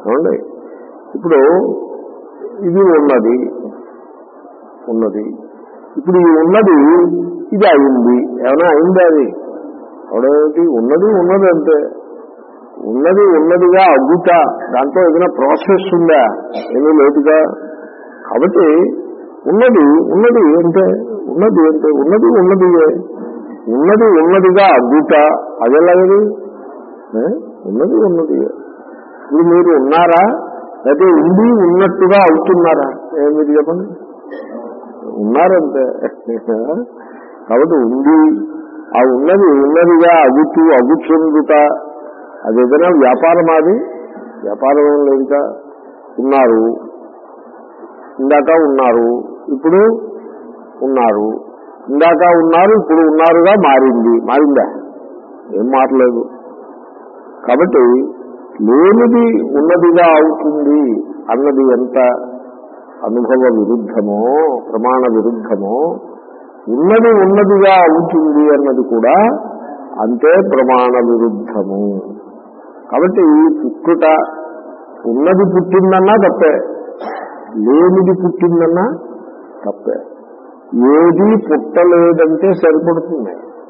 ఏమండి ఇప్పుడు ఇది ఉన్నది ఉన్నది ఇప్పుడు ఈ ఉన్నది ఇది అయింది ఏమైనా అయిందా అది అవడేమిటి ఉన్నది ఉన్నది అంతే ఉన్నది ఉన్నదిగా అగ్గుట దాంట్లో ఏదైనా ప్రాసెస్ ఉందా ఏమీ లేదుగా కాబట్టి ఉన్నది ఉన్నది అంటే ఉన్నది అంటే ఉన్నది ఉన్నదియే ఉన్నది ఉన్నదిగా అగ్గుట అదెలాగది ఏ? ఉన్నది ఉన్నదియే ఇప్పుడు మీరు ఉన్నారా అయితే ఉంది ఉన్నట్టుగా అవుతున్నారా ఏ మీరు చెప్పండి ఉన్నారంటే కాబట్టి ఉంది ఆ ఉన్నది ఉన్నదిగా అగుతూ అగుచుందుట అది ఏదైనా వ్యాపారం అది వ్యాపారం ఏం లేదుగా ఉన్నారు ఇందాక ఉన్నారు ఇప్పుడు ఉన్నారు ఇందాక ఉన్నారు ఇప్పుడు ఉన్నారుగా మారింది మారిందా ఏం మారలేదు కాబట్టి లేనిది ఉన్నదిగా అవుతుంది అన్నది ఎంత అనుభవ విరుద్ధమో ప్రమాణ విరుద్ధమో ఉన్నది ఉన్నదిగా అవుతుంది అన్నది కూడా అంతే ప్రమాణ విరుద్ధము కాబట్టి ఈ పుట్టుట ఉన్నది పుట్టిందన్నా తప్పే లేనిది పుట్టిందన్నా తప్పే ఏది పుట్టలేదంటే సరిపడుతుంది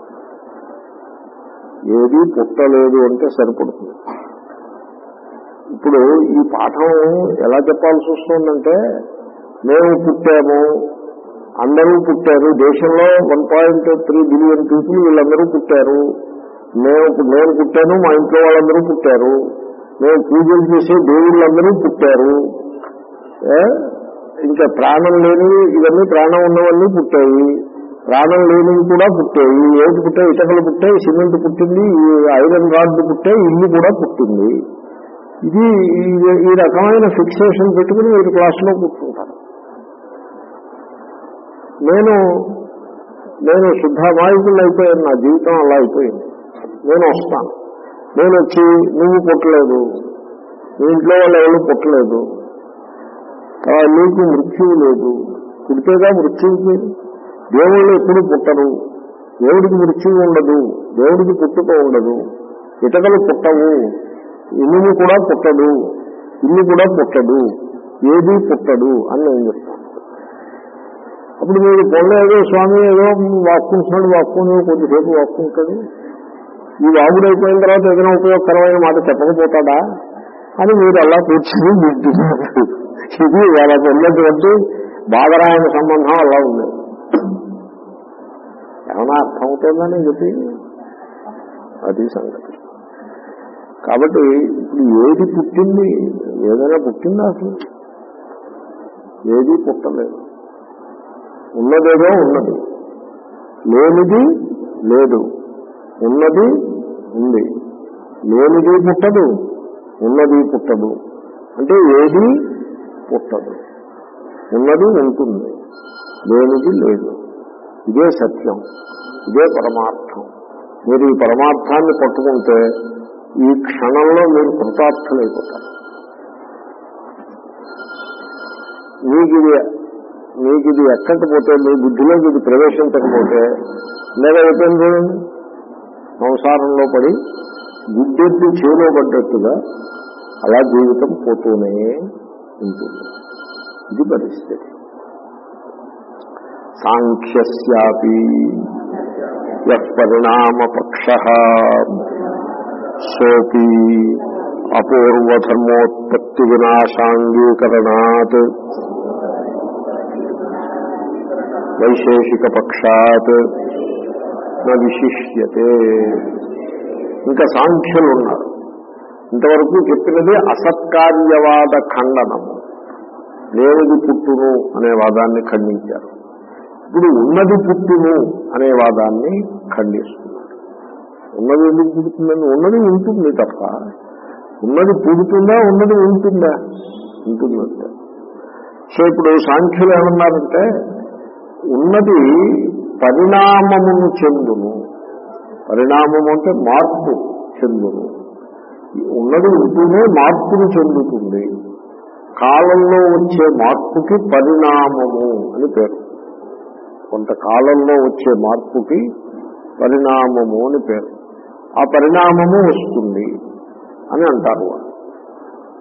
ఏది పుట్టలేదు అంటే సరిపడుతుంది ఇప్పుడు ఈ పాఠం ఎలా చెప్పాల్సి వస్తుందంటే మేము పుట్టాము అందరూ పుట్టారు దేశంలో one point three billion people వీళ్ళందరూ పుట్టారు మేము నేను పుట్టాను మా ఇంట్లో వాళ్ళందరూ పుట్టారు మేము పూజలు చేసే దేవుళ్ళందరూ పుట్టారు ఏ? ఇంకా ప్రాణం లేని ఇవన్నీ ప్రాణం ఉన్నవన్నీ పుట్టాయి ప్రాణం లేనివి కూడా పుట్టాయి ఏది పుట్టాయి ఇటకలు పుట్టాయి సిమెంట్ పుట్టింది ఈ ఐరన్ రాడ్ పుట్టాయి ఇల్లు కూడా పుట్టింది ఇది ఈ- ఈ రకమైన ఫిక్సేషన్ పెట్టుకుని మీరు క్లాసులో కూర్చుంటారు నేను నేను శుద్ధమాయకులు అయిపోయాను నా జీవితం అలా అయిపోయింది నేను వస్తాను నేను వచ్చి నువ్వు పుట్టలేదు మీ ఇంట్లో వాళ్ళు ఎవరు పుట్టలేదు ఆ, నీకు మృత్యువు లేదు పుడితేగా మృత్యువుకి దేవుళ్ళు ఎప్పుడు పుట్టరు దేవుడికి మృత్యువు ఉండదు దేవుడికి పుట్టుక ఉండదు ఇటకలు పుట్టవు ఇల్లు కూడా పుట్టడు ఇల్లు కూడా పుట్టడు ఏది పుట్టడు అని నేను చెప్తాను అప్పుడు మీరు పొందేదో స్వామి ఏదో వాక్కుంటున్నాడు వాక్కుని కొద్దిసేపు వాక్కుంటాడు ఈ వాగుడు అయిపోయిన తర్వాత ఏదైనా ఉపయోగకరమైన మాట చెప్పకపోతాడా అని మీరు అలా కూర్చొని వింటున్నారు ఇది వాళ్ళకు ఉన్నటువంటి బాధరాయణ సంబంధం అలా ఉంది ఏమైనా అర్థమవుతుందని చెప్పి అది సంగతి కాబట్టి ఇప్పుడు ఏది పుట్టింది ఏదైనా పుట్టిందా అసలు ఏది పుట్టలేదు ఉన్నదేదో ఉన్నది లేనిది లేదు ఉన్నది ఉంది లేనిది పుట్టదు ఉన్నది పుట్టదు అంటే ఏది పుట్టదు ఉన్నది ఉంటుంది లేనిది లేదు ఇదే సత్యం ఇదే పరమార్థం మీరు ఈ పరమార్థాన్ని పట్టుకుంటే ఈ క్షణంలో మీరు కృతార్థులైపోతారు మీకు ఇది మీకు ఇది ఎక్కకపోతే మీ బుద్ధిలోకి ఇది ప్రవేశించకపోతే లేదా అయిపోయింది చూడండి సంసారంలో పడి గుడ్డెత్తి చేలో పడ్డట్టుగా అలా జీవితం పోతూనే ఉంటుంది ఇది పరిస్థితి సాంఖ్యస్యాపి పరిణామపక్ష సోపి అపూర్వధర్మోత్పత్తి వినాశాంగీకరణాత్ వైశేషిక పక్షాత్ న విశిష్యతే ఇంకా సాంఖ్యులు ఉన్నారు ఇంతవరకు చెప్పినది అసత్కార్యవాద ఖండనము లేనిది పుట్టును అనే వాదాన్ని ఖండించారు ఇప్పుడు ఉన్నది పుట్టును అనే వాదాన్ని ఖండిస్తున్నారు ఉన్నది ఎందుకు పుడుతుందని ఉన్నది ఉంటుంది తప్ప ఉన్నది పుడుతుందా ఉన్నది ఉంటుందా ఉంటుందంటే సో ఇప్పుడు సాంఖ్యులు ఏమన్నారంటే ఉన్నది పరిణామమును చెందును పరిణామము అంటే మార్పు చెందును ఉన్నది ఉంటూనే మార్పును చెందుతుంది కాలంలో వచ్చే మార్పుకి పరిణామము అని పేరు కొంతకాలంలో వచ్చే మార్పుకి పరిణామము అని పేరు ఆ పరిణామము వస్తుంది అని అంటారు వాళ్ళు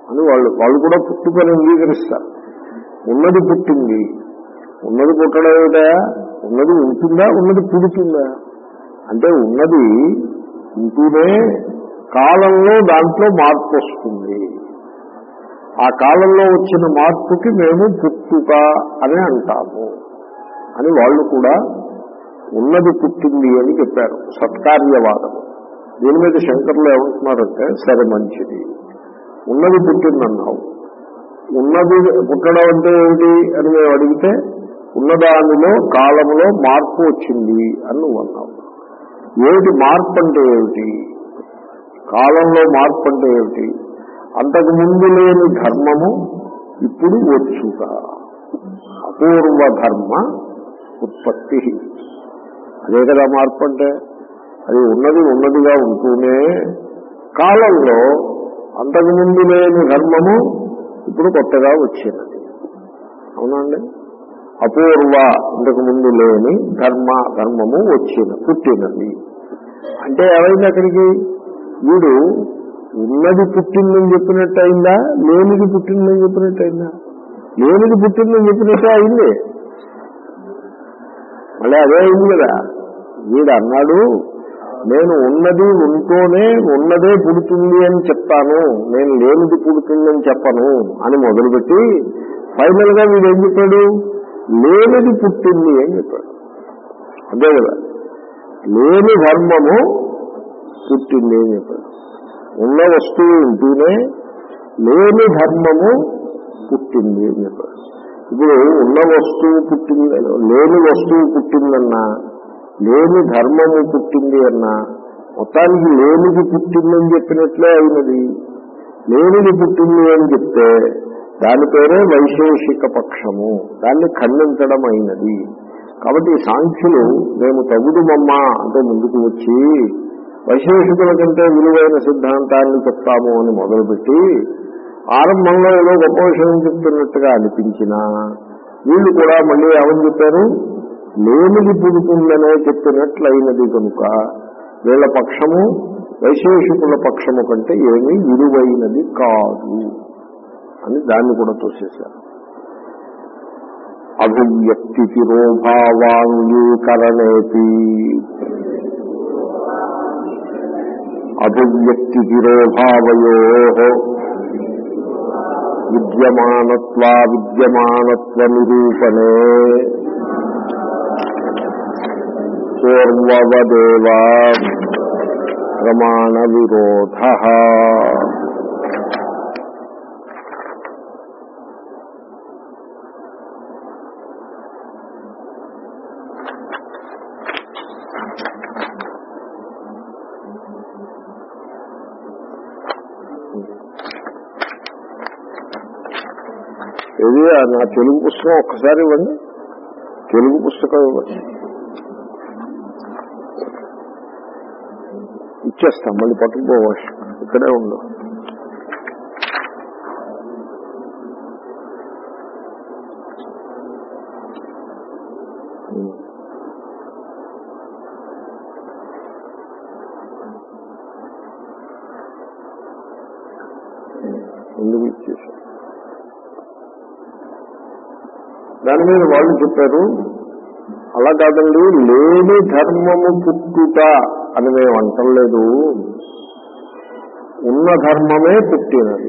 అని వాళ్ళు వాళ్ళు కూడా పుట్టుకొని అంగీకరిస్తారు ఉన్నది పుట్టింది ఉన్నది పుట్టడం ఏమిటా ఉన్నది ఉంటుందా ఉన్నది పుడుతుందా అంటే ఉన్నది ఉంటూనే కాలంలో దాంట్లో మార్పు వస్తుంది ఆ కాలంలో వచ్చిన మార్పుకి మేము పుట్టుక అని అంటాము అని వాళ్ళు కూడా ఉన్నది పుట్టింది అని చెప్పారు సత్కార్యవాదం దీని మీద శంకర్లు ఏమంటున్నారంటే సరే మంచిది ఉన్నది పుట్టిందన్నావు ఉన్నది పుట్టడం అంటే ఏమిటి అని మేము అడిగితే ఉన్నదానిలో కాలంలో మార్పు వచ్చింది అని నువ్వు అన్నావు ఏమిటి మార్పు అంటే ఏమిటి కాలంలో మార్పు అంటే ఏమిటి అంతకు ముందు లేని ధర్మము ఇప్పుడు వచ్చుట అపూర్వ ధర్మ ఉత్పత్తి అదే కదా మార్పు అంటే అది ఉన్నది ఉన్నదిగా ఉంటూనే కాలంలో అంతకు ముందు లేని ధర్మము ఇప్పుడు కొత్తగా వచ్చినది అవునండి అపూర్వ ఇంతకు ముందు లేని ధర్మ ధర్మము వచ్చిన పుట్టినది అంటే ఏమైంది అక్కడికి వీడు ఉన్నది పుట్టిందని చెప్పినట్టు అయిందా లేనిది పుట్టిందని చెప్పినట్టు అయిందా లేనిది పుట్టిందని చెప్పినట్టు అయింది మళ్ళీ అదే అయింది కదా వీడు అన్నాడు నేను ఉన్నది ఉంటూనే ఉన్నదే పుడుతుంది అని చెప్తాను నేను లేనిది పుడుతుందని చెప్పను అని మొదలుపెట్టి ఫైనల్ గా వీడు ఏం చెప్పాడు లేనిది పుట్టింది అని చెప్పాడు అంతే కదా లేని ధర్మము పుట్టింది అని చెప్పాడు ఉన్న వస్తువు ఉంటూనే లేని ధర్మము పుట్టింది అని చెప్పాడు ఇప్పుడు ఉన్న వస్తువు పుట్టింది లేని వస్తువు పుట్టిందన్నా లేని ధర్మము పుట్టింది అన్నా మొత్తానికి లేనిది పుట్టిందని చెప్పినట్లే అయినది లేనిది పుట్టింది అని చెప్తే దాని పేరే వైశేషిక పక్షము దాన్ని ఖండించడం అయినది కాబట్టి ఈ సాంఖ్యులు మేము తగుదుమమ్మ అంటే ముందుకు వచ్చి వైశేషికుల కంటే విలువైన సిద్ధాంతాన్ని చెప్తాము అని మొదలుపెట్టి ఆరంభంలో ఏదో గొప్ప విషయం చెప్తున్నట్టుగా అనిపించినా వీళ్ళు కూడా మళ్ళీ ఏమని చెప్పారు లేనిది పుడుతుందనే చెప్పినట్లయినది కనుక వీళ్ళ పక్షము వైశేషికుల పక్షము కంటే ఏమీ విలువైనది కాదు అని దాన్ని కూడా తోసేశారు అభివ్యక్తి తిరోభావాంగీకరణేపి అభివ్యక్తి తిరోభావయో విద్యమానత్వా విద్యమానత్వ నిరూపణే పూర్వవదేవ ప్రమాణ విరోధ ఇది నా తెలుగు పుస్తకం ఒక్కసారి ఇవ్వండి తెలుగు పుస్తకం ఇవ్వండి ఇచ్చేస్తాం మళ్ళీ పట్టుకుపోవచ్చు ఇక్కడే ఉండు ఎందుకు ఇచ్చేసాం దాని మీద వాళ్ళు చెప్పారు అలా కాదండి లేని ధర్మము పుట్టుట అని మేము అంటలేదు ఉన్న ధర్మమే పుట్టినది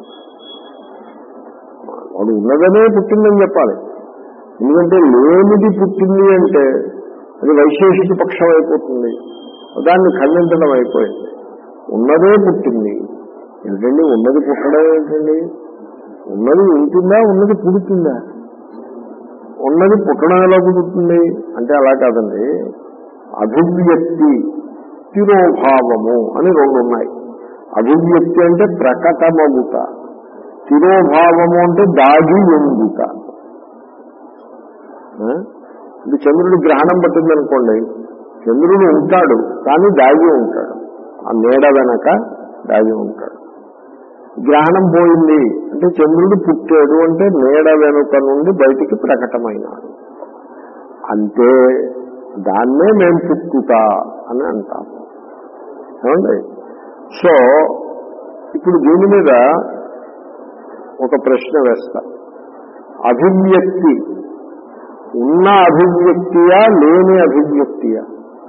వాడు ఉన్నదనే పుట్టిందని చెప్పాలి ఎందుకంటే లేనిది పుట్టింది అంటే అది వైశేషిక పక్షం అయిపోతుంది దాన్ని ఖండించడం అయిపోయింది ఉన్నదే పుట్టింది ఏంటండి ఉన్నది పుట్టడం ఏంటండి ఉన్నది ఉంటుందా ఉన్నది పుడుతుందా ఉన్నది పుట్టడం ఎలా పుడుతుంది అంటే అలా కాదండి అభివ్యక్తి తిరోభావము అని రెండు ఉన్నాయి అభివ్యక్తి అంటే ప్రకటమగుట తిరోభావము అంటే దాగి ఉండుట ఆ? ఇది చంద్రుడి గ్రహణం పట్టిందనుకోండి చంద్రుడు ఉంటాడు కానీ దాగి ఉంటాడు ఆ నీడ వెనక దాగి ఉంటాడు గ్రహణం పోయింది అంటే చంద్రుడు పుట్టాడు అంటే నీడ వెనుక నుండి బయటికి ప్రకటమైనాడు అంటే దాన్నే మేము పుట్టుట అని అంటాము ఏమండి సో ఇప్పుడు దీని మీద ఒక ప్రశ్న వేస్తా అభివ్యక్తి ఉన్న అభివ్యక్తియా లేని అభివ్యక్తియా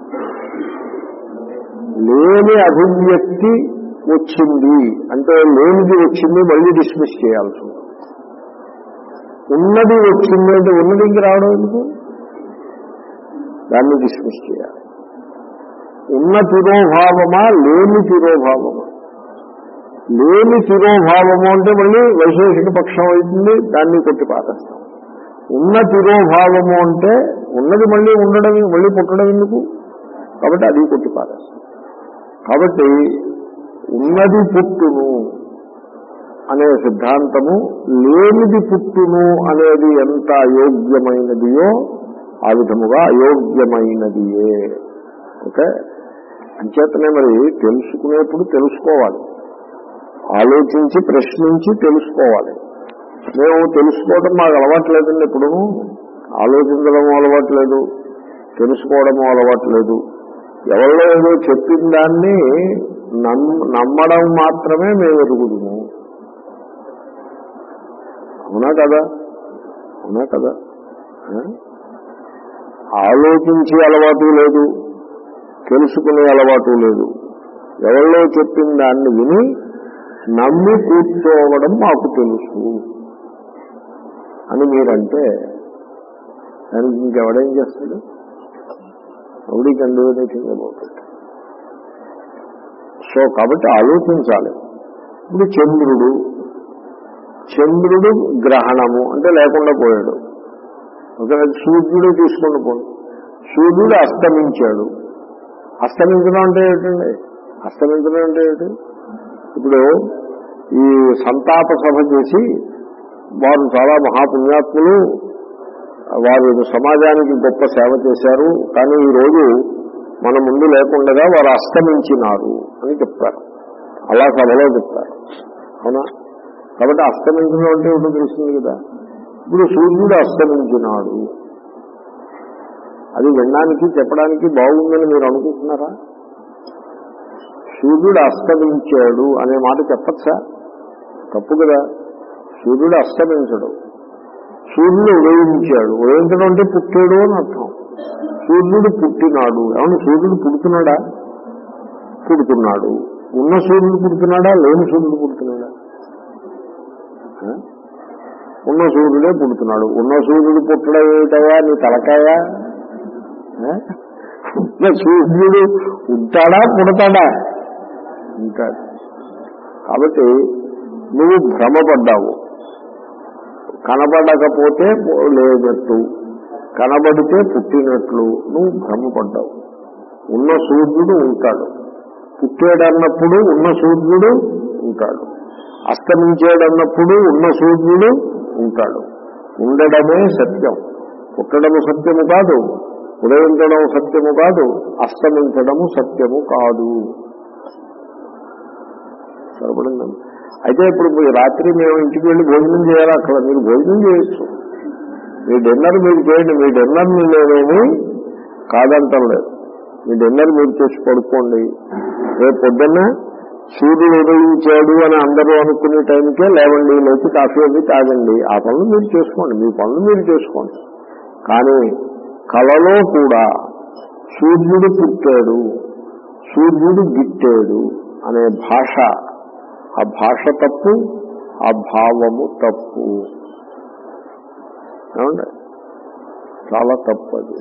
లేని అభివ్యక్తి వచ్చింది అంటే లేనిది వచ్చింది మళ్ళీ డిస్మిస్ చేయాల్సి ఉంది ఉన్నది వచ్చింది అంటే ఉన్నది ఇంక రావడం ఎందుకు దాన్ని డిస్మిస్ చేయాలి ఉన్న తిరోభావమా లేని తిరోభావమా లేని తిరోభావము అంటే మళ్ళీ వైశేషిక పక్షం అవుతుంది దాన్ని కొట్టి పారేస్తాం ఉన్న తిరోభావము అంటే ఉన్నది మళ్ళీ ఉండడం మళ్ళీ పుట్టడం ఎందుకు కాబట్టి అది కొట్టి పారేస్తాం కాబట్టి ఉన్నది పుట్టును అనే సిద్ధాంతము లేనిది పుట్టును అనేది ఎంత అయోగ్యమైనదియో ఆ విధముగా అయోగ్యమైనదియే ఓకే అంచేతనే మరి తెలుసుకునేప్పుడు తెలుసుకోవాలి ఆలోచించి ప్రశ్నించి తెలుసుకోవాలి మేము తెలుసుకోవడం మాకు అలవాట్లేదండి ఇప్పుడు ఆలోచించడం అలవాట్లేదు తెలుసుకోవడము అలవాట్లేదు ఎవరో ఏదో చెప్పిన దాన్ని నమ్- నమ్మడం మాత్రమే మేము ఎరుగుదుము అవునా కదా అవునా కదా ఆ? ఆలోచించే అలవాటు లేదు తెలుసుకునే అలవాటు లేదు ఎవరిలో చెప్పిన దాన్ని విని నమ్మి కూర్చోవడం మాకు తెలుసు అని మీరంటే దానికి ఇంకెవడేం చేస్తాడు nobody can do anything about it so కాబట్టి ఆలోచించాలి ఇప్పుడు చంద్రుడు చంద్రుడు గ్రహణము అంటే లేకుండా పోయాడు ఒక సూర్యుడు తీసుకుని పోయి సూర్యుడు అస్తమించాడు అస్తమించడం అంటే ఏంటండి అస్తమించడం అంటే ఏంటి ఇప్పుడు ఈ సంతాప సభ చేసి వారు చాలా మహాపుణ్యాత్ములు వారు సమాజానికి గొప్ప సేవ చేశారు కానీ ఈ రోజు మన ముందు లేకుండా వారు అస్తమించినారు అని చెప్తారు అలా సభలో చెప్తారు అవునా కాబట్టి అస్తమించడం అంటే ఏమిటో తెలుస్తుంది కదా ఇప్పుడు సూర్యుడు అస్తమించినాడు అది వినడానికి చెప్పడానికి బాగుందని మీరు అనుకుంటున్నారా సూర్యుడు అస్తమించాడు అనే మాట చెప్పచ్చా తప్పు కదా సూర్యుడు అస్తమించడు సూర్యుడు ఉదయించాడు ఉదయించడం అంటే పుట్టాడు అని అర్థం సూర్యుడు పుట్టినాడు ఏమన్నా సూర్యుడు పుడుతున్నాడా పుడుతున్నాడు ఉన్న సూర్యుడు పుడుతున్నాడా లేని సూర్యుడు పుడుతున్నాడా ఆ? ఉన్న సూర్యుడే పుడుతున్నాడు ఉన్న సూర్యుడు పుట్టడం ఏమిటయా నీ తలకాయా ఆ? ఉన్న సూర్యుడు ఉంటాడా పుడతాడా ఉంటాడు కాబట్టి నువ్వు భ్రమపడ్డావు కనబడకపోతే లేనట్టు కనబడితే పుట్టినట్లు నువ్వు భ్రమపడ్డావు ఉన్న సూర్యుడు ఉంటాడు పుట్టాడన్నప్పుడు ఉన్న సూర్యుడు ఉంటాడు అస్తమించాడన్నప్పుడు ఉన్న సూర్యుడు ఉంటాడు ఉండడమే సత్యం పుట్టడము సత్యము కాదు ఉదయించడం సత్యము కాదు అస్తమించడము సత్యము కాదు సరిపడిందండి అయితే ఇప్పుడు మీ రాత్రి మేము ఇంటికి వెళ్ళి భోజనం చేయాలి అక్కడ మీరు భోజనం చేయొచ్చు మీ డిన్నర్ మీరు చేయండి మీ డిన్నర్ని నేనేమి కాదంటం లేదు మీ డిన్నర్ మీరు చేసి పడుకోండి రేపు పొద్దున్న సూర్యుడు ఉదయించాడు అని అందరూ అనుకునే టైంకే లేవండి లేచి కాఫీ అది తాగండి ఆ పనులు మీరు చేసుకోండి మీ పనులు మీరు చేసుకోండి కానీ కళలో కూడా సూర్యుడు పుట్టాడు సూర్యుడు గిట్టాడు అనే భాష ఆ భాష తప్పు ఆ భావము తప్పు ఏమండి చాలా తప్పు అది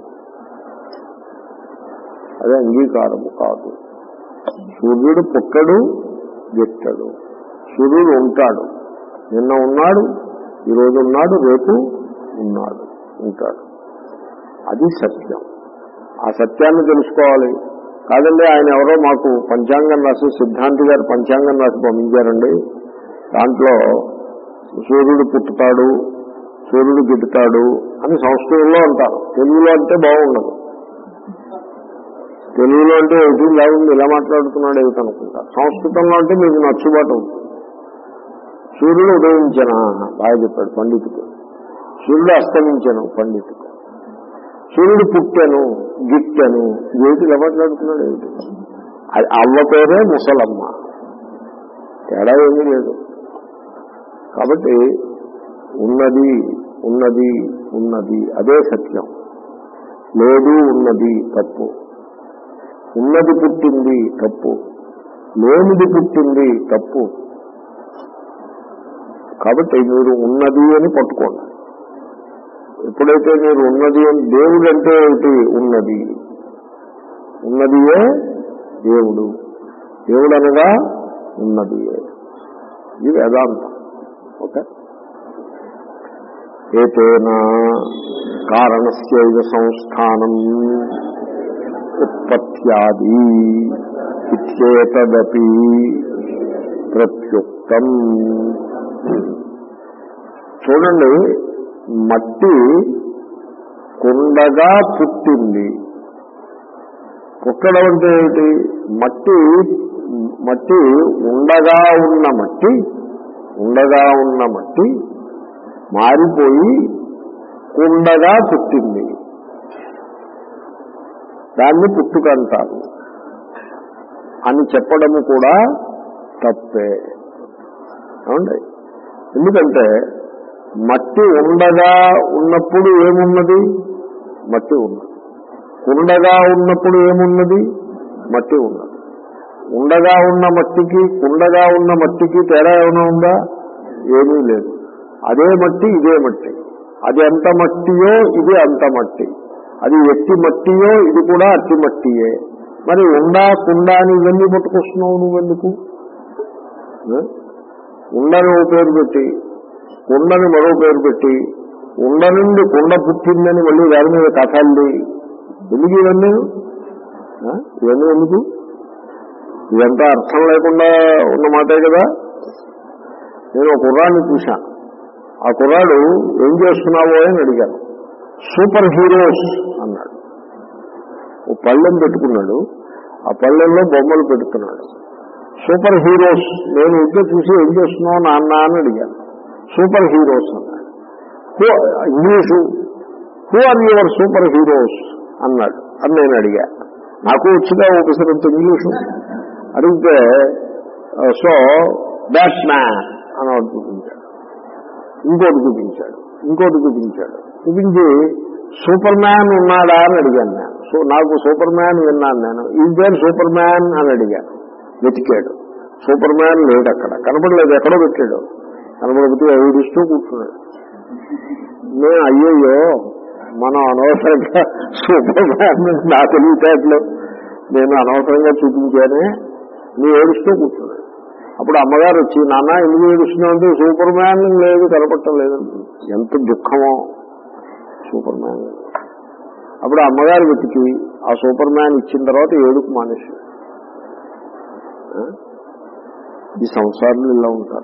అదే అంగీకారము కాదు సూర్యుడు పుట్టడు గిట్టడు సూర్యుడు ఉంటాడు నిన్న ఉన్నాడు ఈరోజు ఉన్నాడు రేపు ఉన్నాడు ఉంటాడు అది సత్యం ఆ సత్యాన్ని తెలుసుకోవాలి కాదండి ఆయన ఎవరో మాకు పంచాంగం రాసి సిద్ధాంతి గారు పంచాంగం రాసి పంపించారండి దాంట్లో సూర్యుడు పుట్టుతాడు సూర్యుడు గిట్టుతాడు అని సంస్కృతంలో అంటారు తెలుగులో అంటే బాగుండదు తెలుగులో అంటే ఏమిటి ఇలా ఉంది ఇలా మాట్లాడుతున్నాడు ఏమిటి అనుకుంటా సంస్కృతంలో అంటే మీకు నచ్చుబాటు ఉంది సూర్యుడు ఉదయించనా బాగా చెప్పాడు పండితుడు సూర్యుడు అస్తమించను పండితుడు సూర్యుడు పుట్టాను గిట్టాను ఏమిటి ఇలా మాట్లాడుతున్నాడు ఏమిటి అది అవ్వ పేరే ముసలమ్మ తేడా ఏమీ లేదు కాబట్టి ఉన్నది ఉన్నది ఉన్నది అదే సత్యం లేదు ఉన్నది తప్పు ఉన్నది పుట్టింది తప్పు లేనిది పుట్టింది తప్పు కాబట్టి మీరు ఉన్నది అని పట్టుకోండి ఎప్పుడైతే మీరు ఉన్నది అని దేవుడు అంటే ఏమిటి ఉన్నది ఉన్నదియే దేవుడు దేవుడు అనగా ఉన్నదియే ఇది వేదాంతం ఓకే ఏతేనా కారణస్యైవ సంస్థానం ఉత్పత్యాది ఇత్యేతదపి ప్రత్యుక్తం చూడండి మట్టి కుండగా పుట్టింది పుట్టడం అంటే ఏమిటి మట్టి మట్టి ఉండగా ఉన్న మట్టి ఉండగా ఉన్న మట్టి మారిపోయి కుండగా పుట్టింది దాన్ని పుట్టుక అంటారు అని చెప్పడము కూడా తప్పే ఏమండి ఎందుకంటే మట్టి ఉండగా ఉన్నప్పుడు ఏమున్నది మట్టి ఉన్నది కుండగా ఉన్నప్పుడు ఏమున్నది మట్టి ఉన్నది ఉండగా ఉన్న మట్టికి కుండగా ఉన్న మట్టికి తేడా ఏమైనా ఉందా ఏమీ లేదు అదే మట్టి ఇదే మట్టి అది ఎంత మట్టియో ఇది అంత మట్టి అది ఎట్టి మట్టియో ఇది కూడా అట్టి మట్టియే మరి ఉండా కుండా అని ఇవన్నీ పట్టుకొస్తున్నావు నువ్వెందుకు ఆ? ఉండని ఓ పేరు పెట్టి కుండని మరో పేరు పెట్టి ఉండ నుండి కుండ పుట్టిందని మళ్ళీ దాని మీద కథల్లి ఎందుకు ఇవన్నీ ఆ? ఇవన్నీ ఎందుకు ఇదంతా అర్థం లేకుండా ఉన్న మాటే కదా నేను ఒక కుర్రాన్ని చూశాను ఆ కుర్రాడు ఏం చేస్తున్నావో అని అడిగాను సూపర్ హీరోస్ అన్నాడు ఓ పళ్ళెం పెట్టుకున్నాడు ఆ పళ్ళెంలో బొమ్మలు పెడుతున్నాడు సూపర్ హీరోస్ నేను ఇంట్లో చూసి ఏం చేస్తున్నావు నాన్న అని అడిగాను సూపర్ హీరోస్ అన్నాడు who English who are your super heroes అన్నాడు అని నేను అడిగా నాకు వచ్చిగా ఒకసారి ఇంగ్లీషు అడిగితే సో బ్యాట్ మ్యాన్ అని ఒకటి చూపించాడు ఇంకోటి చూపించాడు ఇంకోటి చూపించాడు చూపించి సూపర్ మ్యాన్ ఉన్నాడా అని అడిగాను నేను సో నాకు సూపర్ మ్యాన్ విన్నాను నేను ఈజ్ దేర్ సూపర్ మ్యాన్ అని అడిగాను వెతికాడు సూపర్ మ్యాన్ లేడు అక్కడ కనపడలేదు ఎక్కడో పెట్టాడు కనపడకపోతే ఏడుస్తూ కూర్చున్నాడు నేను అయ్యయ్యో మనం అనవసరంగా సూపర్ మ్యాన్ నా తెలివితేటలు నేను అనవసరంగా చూపించానే నీ ఏడుస్తూ కూర్చున్నాడు అప్పుడు అమ్మగారు వచ్చి నాన్న ఎందుకు ఏడుస్తున్నావు అంటే సూపర్ మ్యాన్ లేదు కనపడటం లేదు ఎంత దుఃఖమో సూపర్ మ్యాన్ అప్పుడు అమ్మగారు వెతికి ఆ సూపర్ మ్యాన్ ఇచ్చిన తర్వాత ఏడుపు మానేసి ఈ సంసారులు ఇలా ఉంటారు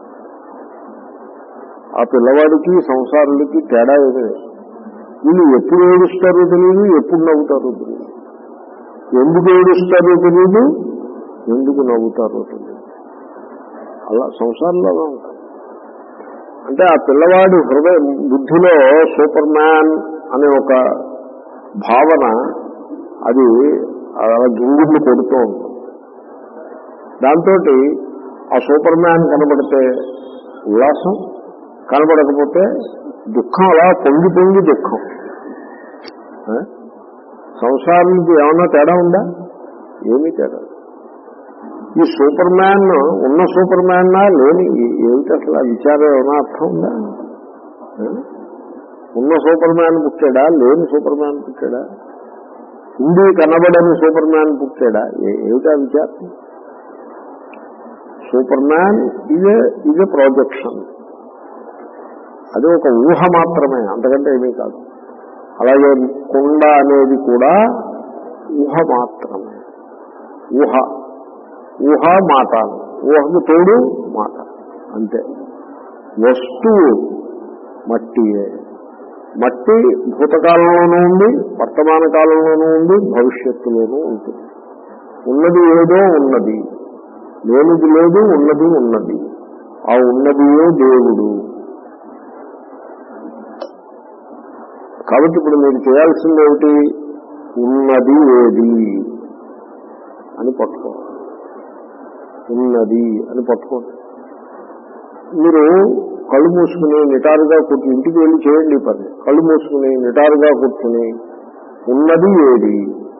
ఆ పిల్లవాడికి సంసారులకి తేడా ఏదే వీళ్ళు ఎప్పుడు ఏడుస్తారో తెలియదు ఎప్పుడు నవ్వుతారో తెలియదు ఎందుకు ఏడుస్తారో తెలియదు ఎందుకు నవ్వుతారో తెలియదు అలా సంసారంలో అలా ఉంటారు అంటే ఆ పిల్లవాడి హృదయ బుద్ధిలో సూపర్ మ్యాన్ అనే ఒక భావన అది అలా గింగుళ్ళు కొడుతూ ఉంటుంది దాంతో ఆ సూపర్ మ్యాన్ కనబడితే ఉల్లాసం కనబడకపోతే దుఃఖం అలా పొంగి పొంగి దుఃఖం ఆ? సంసారానికి ఏమన్నా తేడా ఉందా ఏమీ తేడా లేదు. ఈ సూపర్ మ్యాన్ ఉన్న సూపర్ మ్యాన్ లేని ఏమిటి అసలు ఆ విచారం ఏమైనా అర్థం ఉందా ఆ? ఉన్న సూపర్ మ్యాన్ పుట్టాడా లేని సూపర్ మ్యాన్ పుట్టాడా హిందీ కనబడని సూపర్ మ్యాన్ పుట్టాడా ఏ- ఏమిటా విచారం సూపర్ మ్యాన్ ఇదే ఇదే ప్రాజెక్షన్ అది ఒక ఊహ మాత్రమే అంతకంటే ఏమీ కాదు అలాగే కుండ అనేది కూడా ఊహ మాత్రమే ఊహ ఊహ మాట ఊహకు తోడు మాట అంతే వస్తువు మట్టియే మట్టి భూతకాలంలోనూ ఉంది వర్తమాన కాలంలోనూ ఉంది భవిష్యత్తులోనూ ఉంటుంది ఉన్నది ఏదో ఉన్నది లేనిది లేదు ఉన్నది ఉన్నది ఆ ఉన్నదియే దేవుడు కాబట్టి ఇప్పుడు మీరు చేయాల్సింది ఏమిటి ఉన్నది ఏది అని పట్టుకోవాలి ఉన్నది అని పట్టుకోండి మీరు కళ్ళు మూసుకుని నిటారుగా కూర్చుని ఇంటికి వెళ్ళి చేయండి ఈ పని కళ్ళు మూసుకుని నిటారుగా కూర్చుని ఉన్నది ఏది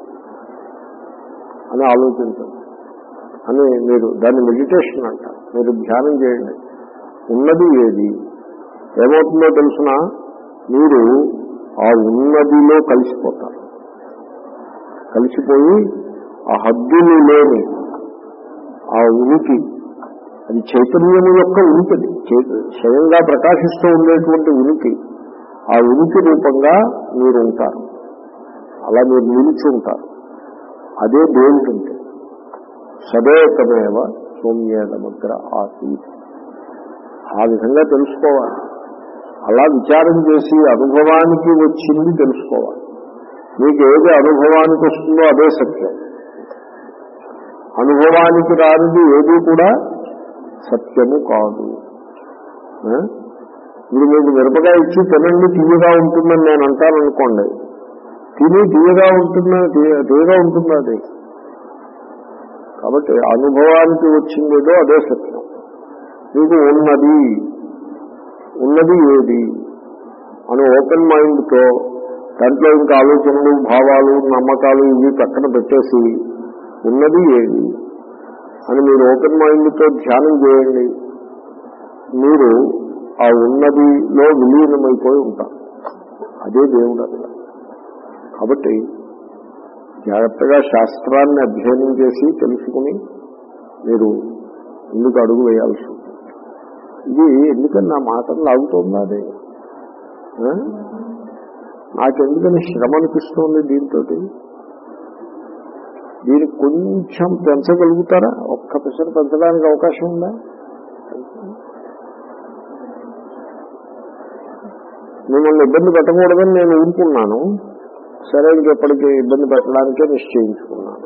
అని ఆలోచించండి అని మీరు దాన్ని మెడిటేషన్ అంటారు మీరు ధ్యానం చేయండి ఉన్నది ఏది ఏమవుతుందో తెలుసిన మీరు ఆ ఉన్నదిలో కలిసిపోతారు కలిసిపోయి ఆ హద్దులు లేని ఆ ఉనికి అది చైతన్యము యొక్క ఉనికి అది చై- స్వయంగా ప్రకాశిస్తూ ఉండేటువంటి ఉనికి ఆ ఉనికి రూపంగా మీరు ఉంటారు అలా మీరు నిలిచి ఉంటారు అదే దేవుడు అంటే సదేకమేవ సౌమ్యేదమగ్ర ఆసీత్ ఆ విధంగా తెలుసుకోవాలి అలా విచారం చేసి అనుభవానికి వచ్చింది తెలుసుకోవాలి మీకు ఏది అనుభవానికి వస్తుందో అదే సత్యం అనుభవానికి రానిది ఏది కూడా సత్యము కాదు ఆ? ఇప్పుడు మీకు మిరపకాయ ఇచ్చి తినండి తీయగా ఉంటుందని నేను అంటాను అనుకోండి తిని తీయగా ఉంటుందని తీయ- తీయగా ఉంటుంది అది కాబట్టి అనుభవానికి వచ్చిందేదో అదే సత్యం మీకు ఉన్నది ఉన్నది ఏది అని ఓపెన్ మైండ్తో దాంట్లో ఇంకా ఆలోచనలు భావాలు నమ్మకాలు ఇవి పక్కన పెట్టేసి ఉన్నది ఏది అని మీరు ఓపెన్ మైండ్తో ధ్యానం చేయండి మీరు ఆ ఉన్నదిలో విలీనమైపోయి ఉంటారు అదే దేవుడు అక్కడ కాబట్టి జాగ్రత్తగా శాస్త్రాన్ని అధ్యయనం చేసి తెలుసుకుని మీరు ముందుకు అడుగు వేయాల్సి ఉంటుంది ఇది ఎందుకని నా మాటలు లాగుతుందా అది ఆ? నాకెందుకని శ్రమ అనిపిస్తుంది దీంతో దీనికి కొంచెం పెంచగలుగుతారా ఒక్క పిసరు పెంచడానికి అవకాశం ఉందా మిమ్మల్ని ఇబ్బంది పెట్టకూడదని నేను ఊరుకున్నాను సరే ఇంకెప్పటికీ ఇబ్బంది పెట్టడానికే నిశ్చయించుకున్నాను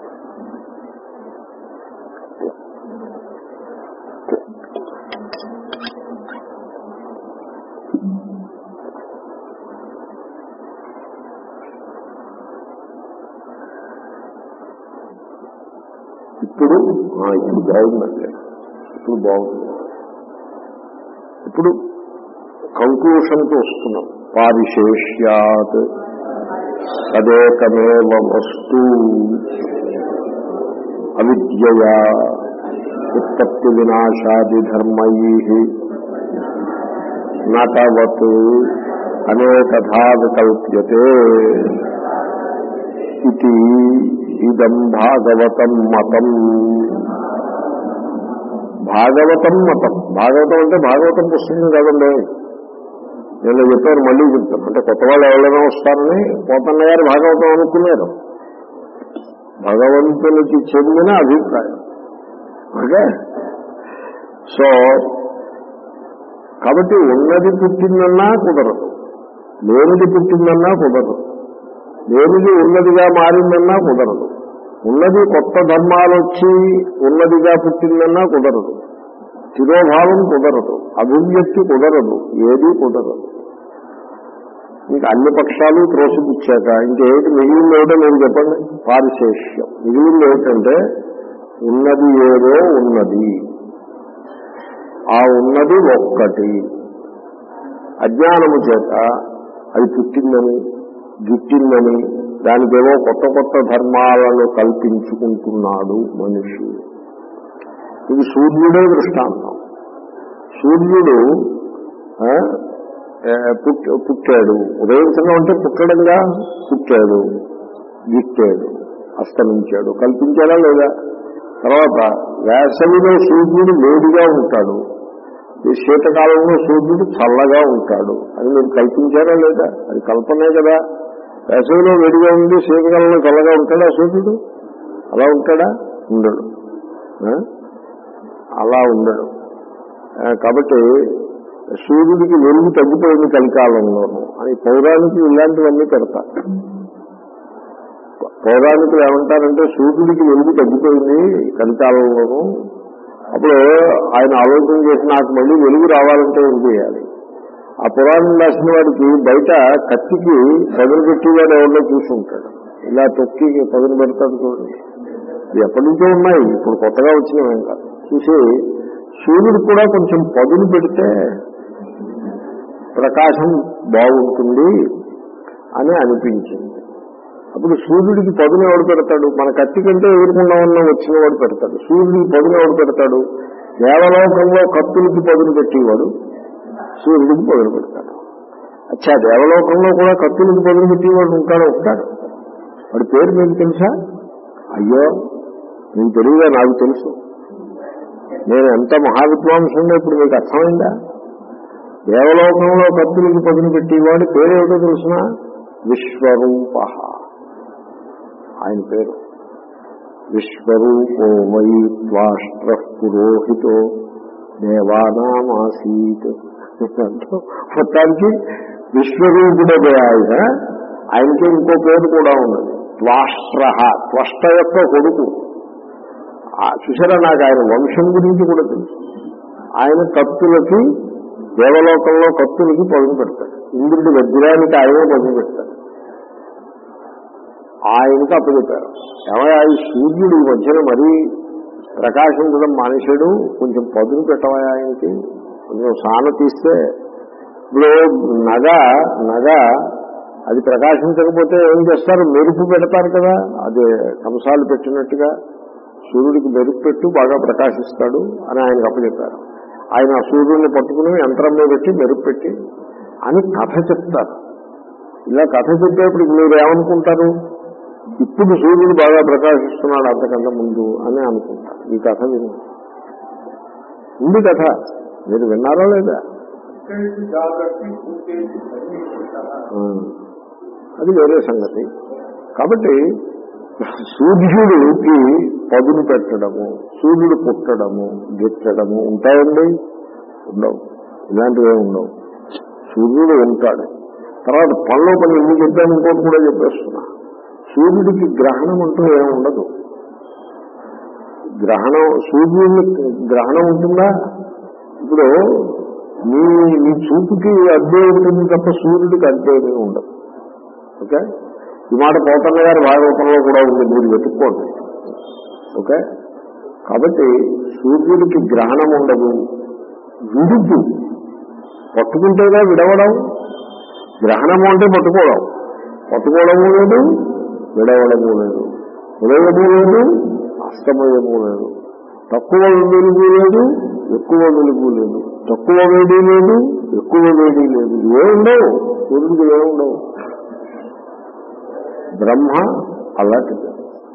ఇప్పుడు ఆ, ఇప్పుడు బాగుందండి ఇప్పుడు బాగుంది ఇప్పుడు కంక్లూషన్కి వస్తున్నాం పారిశేష్యాత్ సదేకమేవ వస్తు అవిద్యయా ఉత్పత్తి వినాశాది ధర్మై నటవత్ అనేకథా వికల్ప్యతే ఇది ఇదం భాగవతం మతం భాగవతం మతం భాగవతం అంటే భాగవతం పుస్తకం కాదండి నేను చెప్పాను మళ్ళీ చెప్తాను అంటే కొత్త వాళ్ళు ఎవరైనా వస్తారని పోతన్న గారు భాగవతం అనుకున్నారు భగవంతునికి చెందిన అభిప్రాయం ఓకే సో కాబట్టి ఉన్నది పుట్టిందన్నా కుదరదు లేనిది పుట్టిందన్నా కుదరదు లేనిది ఉన్నదిగా మారిందన్నా కుదరదు ఉన్నది కొత్త ధర్మాలు వచ్చి ఉన్నదిగా పుట్టిందన్నా కుదరదు తిరోభావం కుదరదు అభివ్యక్తి కుదరదు ఏదీ కుదరదు ఇంకా అన్ని పక్షాలు త్రోసిపుచ్చాక ఇంకేమిటి మిగిలింది ఏమిటో మీరు చెప్పండి పారిశేష్యం మిగిలింది ఏమిటంటే ఉన్నది ఏదో ఉన్నది ఆ ఉన్నది ఒక్కటి అజ్ఞానము చేత అది పుట్టిందని గిట్టిందని దానికేవో కొత్త కొత్త ధర్మాలను కల్పించుకుంటున్నాడు మనిషి ఇది సూర్యుడే దృష్టాంతం సూర్యుడు ఆ, ఏ, పుట్- పుట్టాడు ఉదయించడం అంటే పుట్టడంగా పుట్టాడు గిట్టాడు అస్తమించాడు కల్పించాడా లేదా తర్వాత వేసవిలో సూర్యుడు వేడిగా ఉంటాడు ఈ శీతకాలంలో సూర్యుడు చల్లగా ఉంటాడు అని మీరు కల్పించారా లేదా అది కల్పనే కదా వేసవిలో వేడిగా ఉంది శీతకాలంలో చల్లగా ఉంటాడా సూర్యుడు అలా ఉంటాడా ఉండడు ఆ? అలా ఉండడు ఆ, కాబట్టి సూర్యుడికి వెలుగు తగ్గిపోయింది కలికాలంలోనూ అని పౌరాణికులు ఇలాంటివన్నీ పెడతారు పౌరాణికులు ఏమంటారంటే సూర్యుడికి వెలుగు తగ్గిపోయింది కలికాలంలోనూ అప్పుడు ఆయన ఆలోచన చేసి నాకు మళ్ళీ వెలుగు రావాలంటే ఏం చేయాలి ఆ పురాణం రాసిన వాడికి బయట కత్తికి పదును పెట్టేవాడు ఎవరిలో చూసి ఉంటాడు ఇలా తొక్కి పదును పెడతాడు చూడండి ఇది ఎప్పటి నుంచో ఉన్నాయి ఇప్పుడు కొత్తగా వచ్చినవేం కాదు చూసి సూర్యుడు కూడా కొంచెం పదును పెడితే ప్రకాశం బాగుంటుంది అని అనిపించింది అప్పుడు సూర్యుడికి పదును ఎవడు పెడతాడు మన కత్తి కంటే ఎదుర్కొన్నా ఉన్న వచ్చిన వాడు పెడతాడు సూర్యుడికి పదును ఎవడు పెడతాడు దేవలోకంలో కత్తులకి పదును పెట్టేవాడు సూర్యుడికి పదును పెడతాడు అచ్చా దేవలోకంలో కూడా కత్తులకి పదును పెట్టేవాడు ఉంటాడు ఉంటాడు వాడి పేరు మీకు తెలుసా అయ్యో మీకు తెలియదా నాకు తెలుసు నేను ఎంత మహావిద్వాంసుండో ఇప్పుడు మీకు అర్థమైందా దేవలోకంలో కత్తులకి పదును పెట్టేవాడి పేరేమిటో తెలుసిన విశ్వరూప ఆయన పేరు విశ్వరూపో వై త్వాష్ట్ర పురోహితో దేవానామాసీత్ మొత్తానికి విశ్వరూపుడే ఆయన ఆయనకి ఇంకో పేరు కూడా ఉన్నది త్వాష్ట్ర త్వష్ట యొక్క కొడుకు ఆ చూసారా నాకు ఆయన వంశం గురించి కూడా తెలుసు ఆయన కత్తులకి దేవలోకంలో కత్తులకి పదును పెడతాడు ఇంద్రుడి వజ్రానికి ఆయనే పదును పెడతాడు ఆయనకి అప్పచెప్పారు ఏమయ్యా ఈ సూర్యుడు ఈ మధ్యన మరీ ప్రకాశించడం మానేశాడు కొంచెం పదును పెట్టవయా ఆయనకి కొంచెం సాన తీస్తే ఇప్పుడు నగ నగ అది ప్రకాశించకపోతే ఏం చేస్తారు మెరుపు పెడతారు కదా అదే కంసాలు పెట్టినట్టుగా సూర్యుడికి మెరుపు పెట్టు బాగా ప్రకాశిస్తాడు అని ఆయనకు అప్పచెప్పారు ఆయన ఆ సూర్యుడిని పట్టుకుని యంత్రం మీద పెట్టి మెరుపు పెట్టి అని కథ చెప్తారు ఇలా కథ చెప్పేప్పుడు మీరు ఏమనుకుంటారు ఇప్పుడు సూర్యుడు బాగా ప్రకాశిస్తున్నాడు అంతకంటే ముందు అని అనుకుంటారు ఈ కథ విని ఉంది కథ మీరు విన్నారా లేదా ఆ, అది వేరే సంగతి కాబట్టి సూర్యుడికి పదును పెట్టడము సూర్యుడు పుట్టడము గిట్టడము ఉంటాయండి ఉండవు ఇలాంటివే ఉండవు సూర్యుడు ఉంటాడు తర్వాత పనిలో పని ఎన్ని చెప్పాను ఇంకోటి కూడా చెప్పేస్తున్నా సూర్యుడికి గ్రహణం అంటూ ఏమి ఉండదు గ్రహణం సూర్యుడిని గ్రహణం ఉంటుందా ఇప్పుడు మీ మీ చూపుకి అద్దె ఉంటుంది తప్ప సూర్యుడికి అద్దె ఏమీ ఉండదు ఓకే ఈ మాట పోతన్న గారి భాగవతంలో కూడా ఉంది మీరు వెతుక్కోండి ఓకే కాబట్టి సూర్యుడికి గ్రహణం ఉండదు విడుపు పట్టుకుంటేగా విడవడం గ్రహణము అంటే పట్టుకోవడం పట్టుకోవడము లేదు విడవడము లేదు ఉదయము లేదు అస్తమయము లేదు తక్కువ వెలుగు లేదు ఎక్కువ వెలుగు లేదు తక్కువ వేడి లేదు ఎక్కువ వేడి లేదు ఏ ఉండవు సూర్యుడికి ఏ ఉండవు బ్రహ్మ అలాంటిది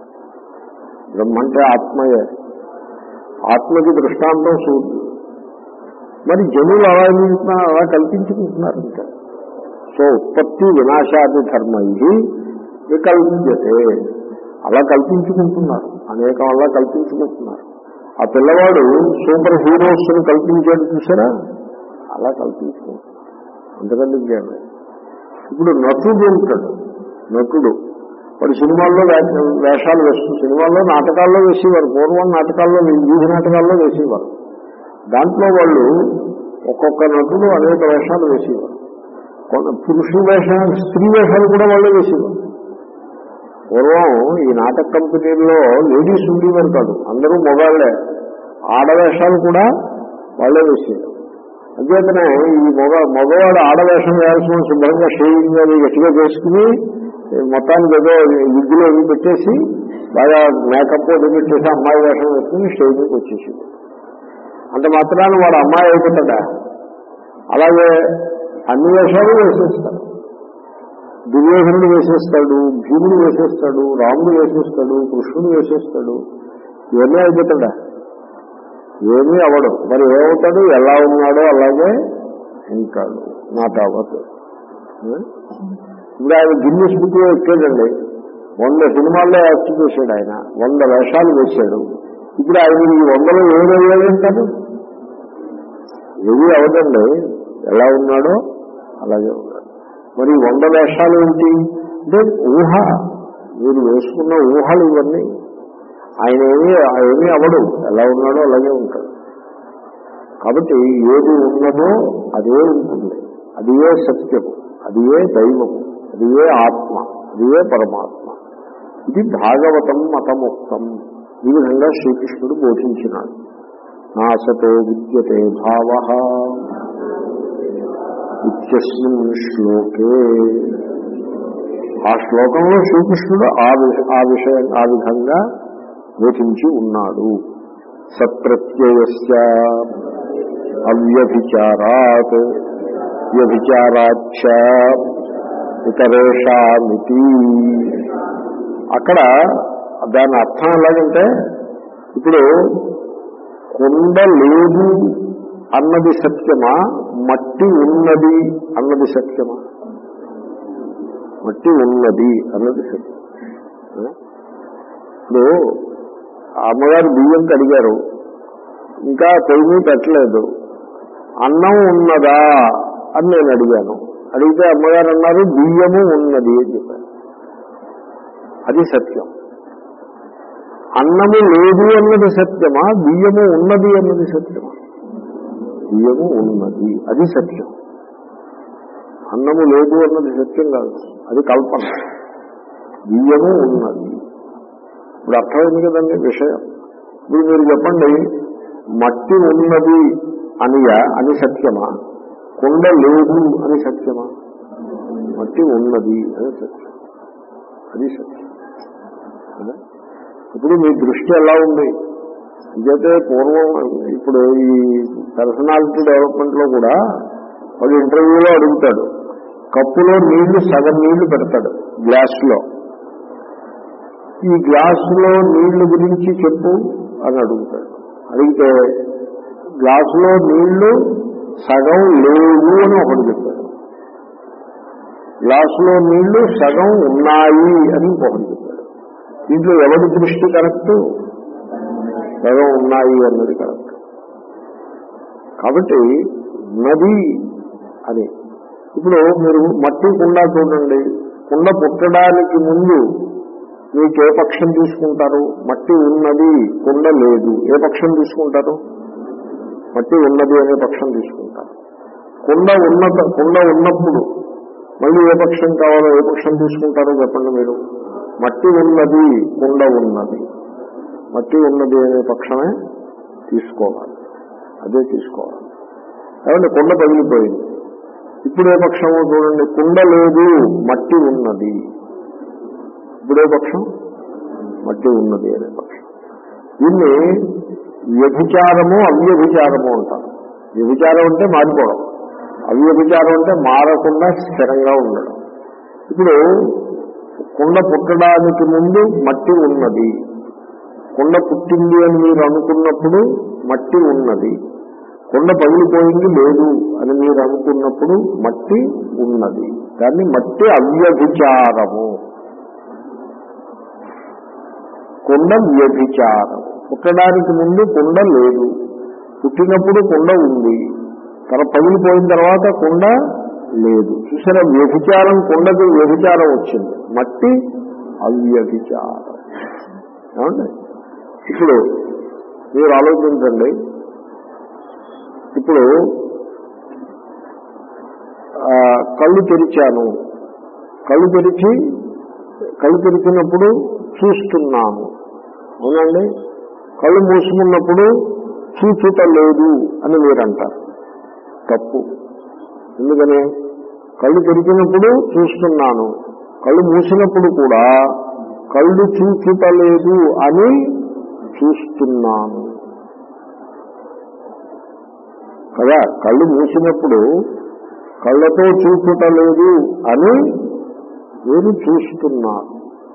బ్రహ్మ అంటే ఆత్మయే ఆత్మకి దృష్టాంతం సూర్యుడు మరి జనులు అలా ఎందుకుంటున్నారు అలా కల్పించుకుంటున్నారు ఇంకా సో ఉత్పత్తి వినాశాది ధర్మై వికల్ప్యతే అలా కల్పించుకుంటున్నారు అనేకం అలా కల్పించుకుంటున్నారు ఆ పిల్లవాడు సూపర్ హీరోస్ ని కల్పించాడు చూసారా అలా కల్పించుకుంటున్నారు అంతకంటే ఇంకేం లేదు. ఇప్పుడు నటుడు ఉంటాడు నటుడు వాడు సినిమాల్లో వే- వేషాలు వేస్తూ సినిమాల్లో నాటకాల్లో వేసేవారు పూర్వం నాటకాల్లో వీధి నాటకాల్లో వేసేవారు దాంట్లో వాళ్ళు ఒక్కొక్క నటుడు అనేక వేషాలు వేసేవారు కొంత పురుషుల వేషాలు స్త్రీ వేషాలు కూడా వాళ్ళే వేసేవారు పూర్వం ఈ నాటక కంపెనీల్లో లేడీస్ ఉండేవారు కాదు అందరూ మొగాళ్లే ఆడవేషాలు కూడా వాళ్ళే వేసేవారు అంచేతనే ఈ మగ మగవాడు ఆడవేషం వేయాల్సిన శుభ్రంగా షేవింగ్ అది గట్టిగా చేసుకుని మొత్తానికి ఏదో విద్యలో ఇవి పెట్టేసి బాగా మేకప్ అది పెట్టేసి అమ్మాయి వేషం వేసుకుని స్టేజ్ మీదకి వచ్చేసింది అంత మాత్రాన్ని వాడు అమ్మాయి అయిపోతాడా అలాగే అన్ని వేషాలు వేసేస్తాడు దుర్యోధనుడు వేసేస్తాడు భీముడు వేసేస్తాడు రాముడు వేసేస్తాడు కృష్ణుడు వేసేస్తాడు ఇవన్నీ అయిపోతాడా ఏమీ అవడు మరి ఏమవుతాడు ఎలా ఉన్నాడో అలాగే ఉంటాడు నా తావత్ ఇప్పుడు ఆయన గిన్నెస్ బుక్ లో ఎక్కాడండి వంద సినిమాల్లో యాక్ట్ చేశాడు ఆయన వంద వేషాలు వేశాడు ఇప్పుడు ఆయన ఈ వందలో ఏమి వేయాలంటారు ఏది అవదండి ఎలా ఉన్నాడో అలాగే ఉన్నాడు మరి ఈ వంద వేషాలు ఏంటి అంటే ఊహ మీరు వేసుకున్న ఊహలు ఇవన్నీ ఆయన ఏమీ ఏమీ అవడు ఎలా ఉన్నాడో అలాగే ఉంటాడు కాబట్టి ఏది ఉన్నదో అదే ఉంటుంది అది ఏ సత్యము అది ఏ దైవము అది ఏ ఆత్మ అది ఏ పరమాత్మ ఇది భాగవతం మతముక్తం ఈ విధంగా శ్రీకృష్ణుడు బోధించినాడు నాసతో విద్యతే భావ ఇత్యస్మిన్ శ్లోకే ఆ శ్లోకంలో శ్రీకృష్ణుడు ఆ వి- ఆ విషయం ఆ విధంగా బోధించి ఉన్నాడు సత్ప్రత్యయస్య అవ్యభిచారాత్ వ్యభిచారాచ ఇతరేషామితి అక్కడ దాని అర్థం ఎలాగంటే ఇప్పుడు కొండ లేదు అన్నది సత్యమా మట్టి ఉన్నది అన్నది సత్యమా మట్టి ఉన్నది అన్నది సత్యం ఆ? ఇప్పుడు ఆ అమ్మగారు బియ్యం కడిగారు ఇంకా పొయ్యి పెట్టలేదు అన్నం ఉన్నదా అని నేను అడిగాను అడిగితే అమ్మగారు అన్నారు బియ్యము ఉన్నది అని చెప్పారు అది సత్యం అన్నము లేదు అన్నది సత్యమా బియ్యము ఉన్నది అన్నది సత్యమా బియ్యము ఉన్నది అది సత్యం అన్నము లేదు అన్నది సత్యం కాదు అది కల్పన బియ్యము ఉన్నది ఇప్పుడు అర్థమైంది కదండి విషయం ఇప్పుడు మీరు చెప్పండి మట్టి ఉన్నది అనియా అని సత్యమా కొండ లేదు అని సత్యమా మట్టి ఉన్నది అని సత్యం అది సత్యం కదా? ఇప్పుడు మీ దృష్టి ఎలా ఉంది ఇదైతే పూర్వం ఇప్పుడు ఈ పర్సనాలిటీ డెవలప్మెంట్ లో కూడా వాడు ఇంటర్వ్యూలో అడుగుతాడు కప్పులో నీళ్లు సగం నీళ్లు పెడతాడు గ్లాస్ లో ఈ గ్లాసులో నీళ్లు గురించి చెప్పు అని అడుగుతాడు అడిగితే గ్లాసులో నీళ్లు సగం లేవు అని ఒకటి చెప్పాడు గ్లాసులో నీళ్లు సగం ఉన్నాయి అని ఇంకొకటి చెప్పాడు దీంట్లో ఎవరి దృష్టి కరెక్ట్ సగం ఉన్నాయి అన్నది కరెక్ట్ కాబట్టి ఉన్నది అని ఇప్పుడు మీరు మట్టి కుండ చూడండి కుండ పుట్టడానికి ముందు మీకు ఏ పక్షం తీసుకుంటారు మట్టి ఉన్నది కుండ లేదు ఏ పక్షం తీసుకుంటారు మట్టి ఉన్నది అనే పక్షం తీసుకుంటారు కుండ ఉన్నత కుండ ఉన్నప్పుడు మళ్ళీ ఏ పక్షం కావాలో ఏ పక్షం తీసుకుంటారో చెప్పండి మీరు మట్టి ఉన్నది కుండ ఉన్నది మట్టి ఉన్నది అనే పక్షమే తీసుకోవాలి అదే తీసుకోవాలి కాబట్టి కుండ పగిలిపోయింది ఇప్పుడు ఏ పక్షమో చూడండి కుండ లేదు మట్టి ఉన్నది ఇప్పుడే పక్షం మట్టి ఉన్నది అనే పక్షం దీన్ని వ్యభిచారము అవ్యభిచారము అంటారు వ్యభిచారం అంటే మారిపోవడం అవ్యభిచారం అంటే మారకుండా స్థిరంగా ఉండడం ఇప్పుడు కుండ పుట్టడానికి ముందు మట్టి ఉన్నది కుండ పుట్టింది అని మీరు అనుకున్నప్పుడు మట్టి ఉన్నది కుండ పగిలిపోయింది లేదు అని మీరు అనుకున్నప్పుడు మట్టి ఉన్నది దాన్ని మట్టి అవ్యభిచారము కుండ వ్యభిచారం పుట్టడానికి ముందు కుండ లేదు పుట్టినప్పుడు కుండ ఉంది తర్వాత పగిలిపోయిన తర్వాత కుండ లేదు చూసారా వ్యభిచారం కుండకి వ్యభిచారం వచ్చింది మట్టి అవ్యభిచారం ఏమండి ఇప్పుడు మీరు ఆలోచించండి ఇప్పుడు ఆ, కళ్ళు తెరిచాను కళ్ళు తెరిచి కళ్ళు తెరిచినప్పుడు చూస్తున్నాను అవునండి కళ్ళు మూసుకున్నప్పుడు చూచుట లేదు అని మీరు అంటారు తప్పు ఎందుకని కళ్ళు తెరిచినప్పుడు చూస్తున్నాను కళ్ళు మూసినప్పుడు కూడా కళ్ళు చూచుట లేదు అని చూస్తున్నాను కదా కళ్ళు మూసినప్పుడు కళ్ళతో చూచుట లేదు అని నేను చూస్తున్నాను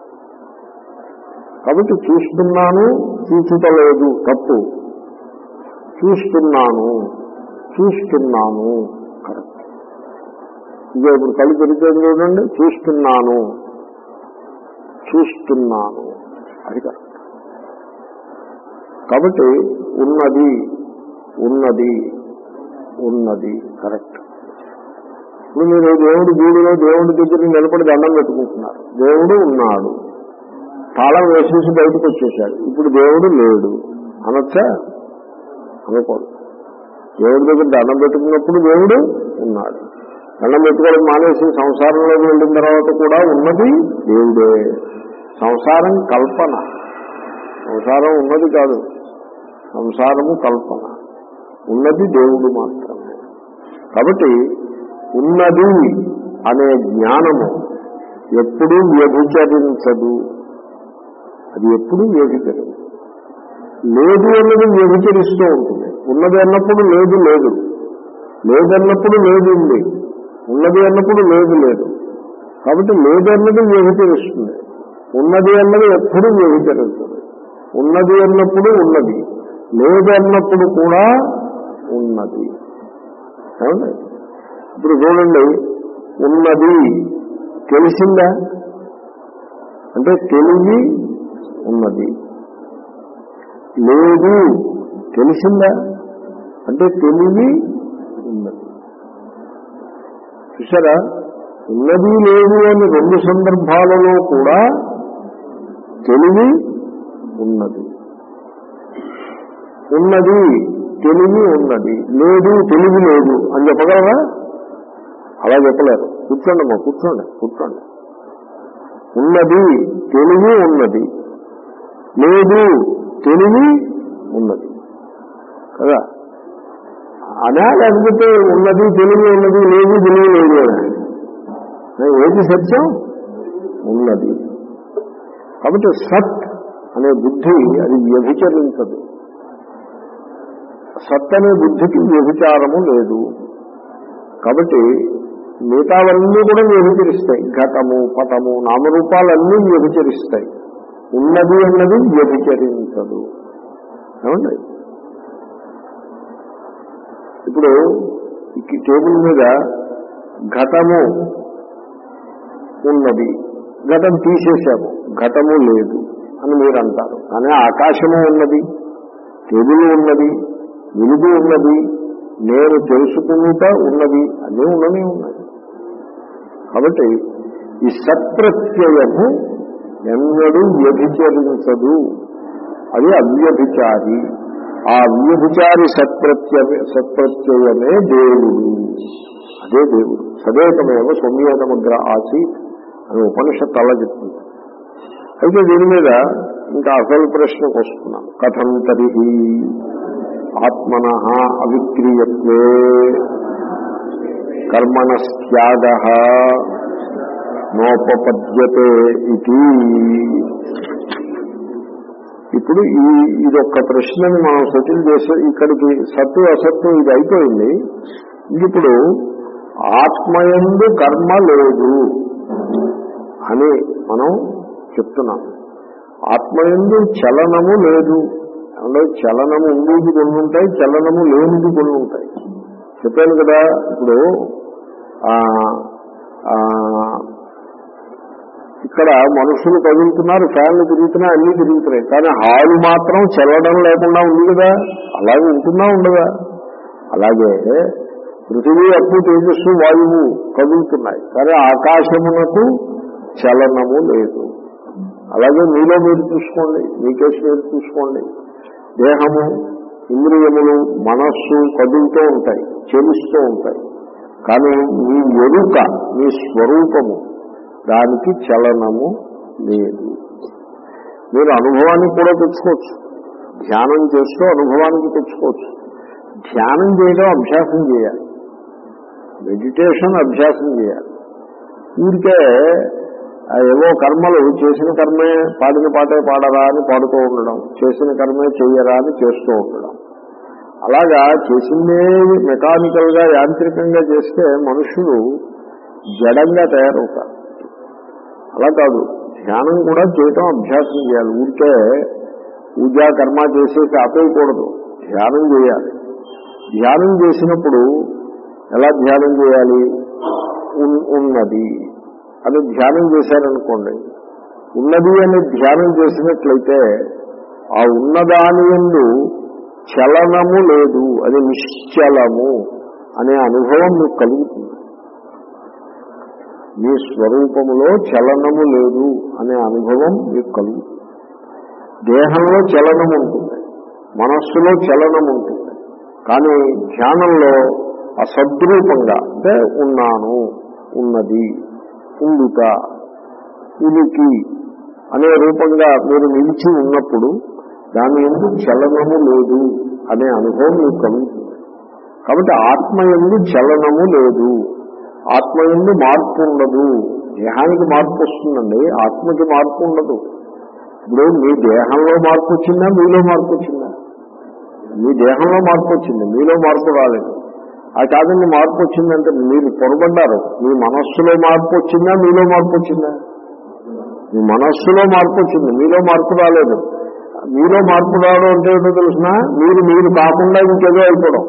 కాబట్టి చూస్తున్నాను చూచుట లేదు తప్పు చూస్తున్నాను చూస్తున్నాను కరెక్ట్ ఇదే ఇప్పుడు కళ్ళు తెరిచేది చూడండి చూస్తున్నాను చూస్తున్నాను అది కరెక్ట్ కాబట్టి ఉన్నది ఉన్నది ఉన్నది కరెక్ట్ ఇప్పుడు మీరు దేవుడి గూడిలో దేవుడి దగ్గర నిలబడి దండం పెట్టుకుంటున్నారు దేవుడు ఉన్నాడు తాళం వేసేసి బయటకు వచ్చేసాడు ఇప్పుడు దేవుడు లేడు అనొచ్చా అనుకోదు దేవుడి దగ్గర దండం పెట్టుకున్నప్పుడు దేవుడు ఉన్నాడు దండం పెట్టుకోవడం మానేసి సంసారంలోకి వెళ్ళిన తర్వాత కూడా ఉన్నది దేవుడే సంసారం కల్పన సంసారం ఉన్నది కాదు సంసారము కల్పన ఉన్నది దేవుడు మాత్రమే కాబట్టి ఉన్నది అనే జ్ఞానము ఎప్పుడూ వ్యభిచరించదు అది ఎప్పుడూ వ్యభిచరించదు లేదు అన్నది వ్యభిచరిస్తూ ఉంటుంది ఉన్నది అన్నప్పుడు లేదు లేదు లేదన్నప్పుడు లేదు ఉంది ఉన్నది అన్నప్పుడు లేదు లేదు కాబట్టి లేదన్నది వ్యభిచరిస్తుంది ఉన్నది అన్నది ఎప్పుడూ వ్యభిచరిస్తుంది ఉన్నది అన్నప్పుడు ఉన్నది లేదు అన్నప్పుడు కూడా ఉన్నది ఏమండి ఇప్పుడు చూడండి ఉన్నది తెలిసిందా అంటే తెలివి ఉన్నది లేదు తెలిసిందా అంటే తెలివి ఉన్నది చూసారా ఉన్నది లేదు అని రెండు సందర్భాలలో కూడా తెలివి ఉన్నది ఉన్నది తెలివి ఉన్నది లేదు తెలివి లేదు అని చెప్పగలరా అలా చెప్పలేరు కూర్చోండి అమ్మా కూర్చోండి కూర్చోండి ఉన్నది తెలివి ఉన్నది లేదు తెలివి ఉన్నది కదా అనా లేకపోతే ఉన్నది తెలివి ఉన్నది లేదు తెలివి లేదు అనా ఏది సత్యం ఉన్నది కాబట్టి సత్ అనే బుద్ధి అది వ్యభిచరించదు సత్ అనే బుద్ధికి వ్యభిచారము లేదు కాబట్టి మిగతావన్నీ కూడా వ్యభిచరిస్తాయి ఘటము పటము నామరూపాలన్నీ వ్యభిచరిస్తాయి ఉన్నది అన్నది వ్యభిచరించదు ఏమండి ఇప్పుడు ఈ టేబుల్ మీద ఘటము ఉన్నది ఘటం తీసేశాము ఘటము లేదు అని మీరు అంటారు కానీ ఆకాశము ఉన్నది టేబుల్ ఉన్నది వెలుగు ఉన్నది నేను తెలుసుకునుట ఉన్నది అన్నీ ఉన్నది ఉన్నది కాబట్టి ఈ సత్ప్రత్యయము ఎన్నడూ వ్యభిచరించదు అది అవ్యభిచారి ఆ అవ్యభిచారి సత్ప్రత్యమే సత్ప్రత్యయమే దేవుడు అదే దేవుడు సదేకమేవ సౌమ్యేతముద్ర ఆసీత్ అని ఉపనిషత్ అలా చెప్తుంది అయితే దీని మీద ఇంకా అసలు ప్రశ్నకు వస్తున్నాం కథం తరిహి ఆత్మన అవిక్రీయత్వే కర్మణస్త్యాగ నోపపద్యతే ఇది ఇప్పుడు ఈ ఇదొక్క ప్రశ్నని మనం సెటిల్ చేసే ఇక్కడికి సత్తు అసత్తు ఇది అయిపోయింది ఇప్పుడు ఆత్మయందు కర్మ లేదు అని మనం చెప్తున్నాం ఆత్మయందు చలనము లేదు అంటే చలనము ఉండేది కొన్ని ఉంటాయి చలనము లేనిది కొన్ని ఉంటాయి చెప్పాను కదా ఇప్పుడు ఆ, ఆ, ఇక్కడ మనుషులు కదులుతున్నారు ఫ్యాన్లు తిరుగుతున్నాయి అన్ని తిరుగుతున్నాయి కానీ హాలు మాత్రం చల్లడం లేకుండా ఉంది కదా అలాగే ఉంటుందా ఉండదా అలాగే పృథివీ అప్పు తేజస్సు వాయువు కదులుతున్నాయి కానీ ఆకాశమునకు చలనము లేదు అలాగే మీలో మీరు చూసుకోండి మీ కేసు మీరు చూసుకోండి దేహము ఇంద్రియములు మనస్సు కదులుతూ ఉంటాయి చెలుస్తూ ఉంటాయి కానీ మీ ఎరుక మీ స్వరూపము దానికి చలనము లేదు మీరు అనుభవానికి కూడా తెచ్చుకోవచ్చు ధ్యానం చేస్తూ అనుభవానికి తెచ్చుకోవచ్చు ధ్యానం చేయడం అభ్యాసం చేయాలి మెడిటేషన్ అభ్యాసం చేయాలి ఊరికే ఆ ఏవో కర్మలు చేసిన కర్మే పాడిన పాటే పాడరా అని పాడుతూ ఉండడం చేసిన కర్మే చెయ్యరా అని చేస్తూ ఉండడం అలాగా చేసిందే మెకానికల్ గా యాంత్రికంగా చేస్తే మనుషులు జడంగా తయారవుతారు అలా కాదు ధ్యానం కూడా చేయటం అభ్యాసం చేయాలి ఊరికే పూజా కర్మ చేసేసి ఆపేయకూడదు ధ్యానం చేయాలి ధ్యానం చేసినప్పుడు ఎలా ధ్యానం చేయాలి ఉన్- ఉన్నది అని ధ్యానం చేశారనుకోండి ఉన్నది అని ధ్యానం చేసినట్లయితే ఆ ఉన్నదాని ఎందు చలనము లేదు అది నిశ్చలము అనే అనుభవం మీకు కలుగుతుంది మీ స్వరూపములో చలనము లేదు అనే అనుభవం మీకు కలుగుతుంది దేహంలో చలనం ఉంటుంది మనస్సులో చలనం ఉంటుంది కానీ ధ్యానంలో అసద్రూపంగా అంటే ఉన్నాను ఉన్నది ఉండుట ఉనికి అనే రూపంగా మీరు నిలిచి ఉన్నప్పుడు దాని ఎందుకు చలనము లేదు అనే అనుభవం మీకు కలుగుతుంది కాబట్టి ఆత్మ ఎందు చలనము లేదు ఆత్మ ఎందు మార్పు ఉండదు దేహానికి మార్పు వస్తుందండి ఆత్మకి మార్పు ఉండదు ఇప్పుడు మీ దేహంలో మార్పు వచ్చిందా మీలో మార్పు వచ్చిందా మీ దేహంలో మార్పు వచ్చింది మీలో మార్పు రాలేదు అది కాదండి మార్పు వచ్చిందంటే మీరు పొరబడ్డారు మీ మనస్సులో మార్పు వచ్చిందా మీలో మార్పు వచ్చిందా మీ మనస్సులో మార్పు వచ్చింది మీలో మార్పు రాలేదు మీలో మార్పు రావడం అంటే ఏంటో తెలిసిన మీరు మీరు కాకుండా ఇంకేదో అయిపోవడం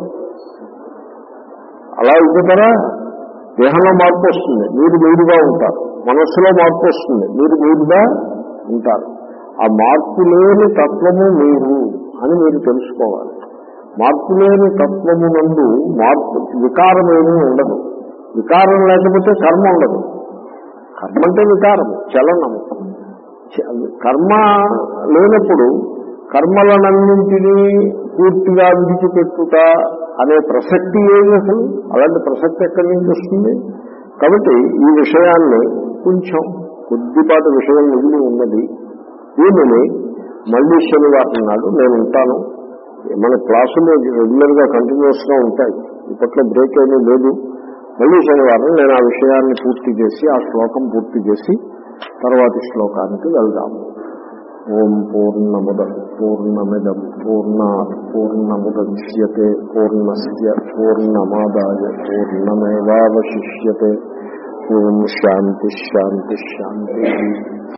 అలా అయిపోతారా దేహంలో మార్పు వస్తుంది మీరు మీరుగా ఉంటారు మనస్సులో మార్పు వస్తుంది మీరు మీరుగా ఉంటారు ఆ మార్పు లేని తత్వము మీరు అని మీరు తెలుసుకోవాలి మార్పు లేని తత్వము నందు మార్పు వికారం ఏమీ ఉండదు వికారం లేకపోతే కర్మ ఉండదు కర్మ అంటే వికారము చలనము చ- కర్మ లేనప్పుడు కర్మలనన్నింటినీ పూర్తిగా విడిచిపెట్టుట అనే ప్రసక్తి ఏది అసలు అలాంటి ప్రసక్తి ఎక్కడి నుంచి వస్తుంది కాబట్టి ఈ విషయాన్ని కొంచెం కొద్దిపాటి విషయం మిగిలి ఉన్నది దీనిని మళ్ళీ శనివారం నాడు నేను ఉంటాను మన క్లాసులు రెగ్యులర్ గా కంటిన్యూస్ గా ఉంటాయి ఇప్పట్లో బ్రేక్ ఏమీ లేదు మళ్ళీ శనివారం నేను ఆ విషయాన్ని పూర్తి చేసి ఆ శ్లోకం పూర్తి చేసి తర్వాతి శ్లోకానికి వెళ్దాము ఓం పూర్ణముద పూర్ణమిదం పూర్ణ పూర్ణముద్యతే పూర్ణస్ పూర్ణమాదాయ పూర్ణమేవాశిష్యతే ఓం శాంతి శాంతి శాంతి